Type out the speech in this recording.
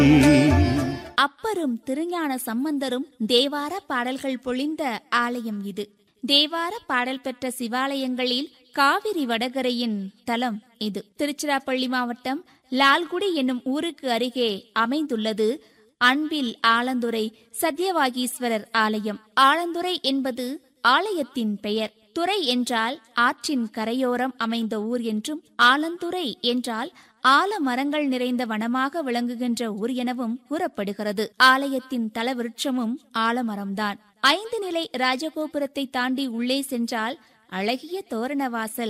அப்பரும் திருஞான சம்பந்தரும் தேவார பாடல்கள் பொழிந்த ஆலயம் இது தேவார பாடல் பெற்ற சிவாலயங்களில் காவிரி வடகரையின் தலம் இது திருச்சிராப்பள்ளி மாவட்டம் லால்குடி என்னும் ஊருக்கு அருகே அமைந்துள்ளது அன்பில் ஆலந்துறை சத்யவாகீஸ்வரர் ஆலயம் ஆலந்துறை என்பது ஆலயத்தின் பெயர் துறை என்றால் ஆற்றின் கரையோரம் அமைந்த ஊர் என்றும் ஆலந்துறை என்றால் ஆலமரங்கள் நிறைந்த வனமாக விளங்குகின்ற ஊர் எனவும் கூறப்படுகிறது ஆலயத்தின் தலவிருட்சமும் ஆலமரம்தான் ஐந்து நிலை ராஜகோபுரத்தை தாண்டி உள்ளே சென்றால் அழகிய தோரண வாசல்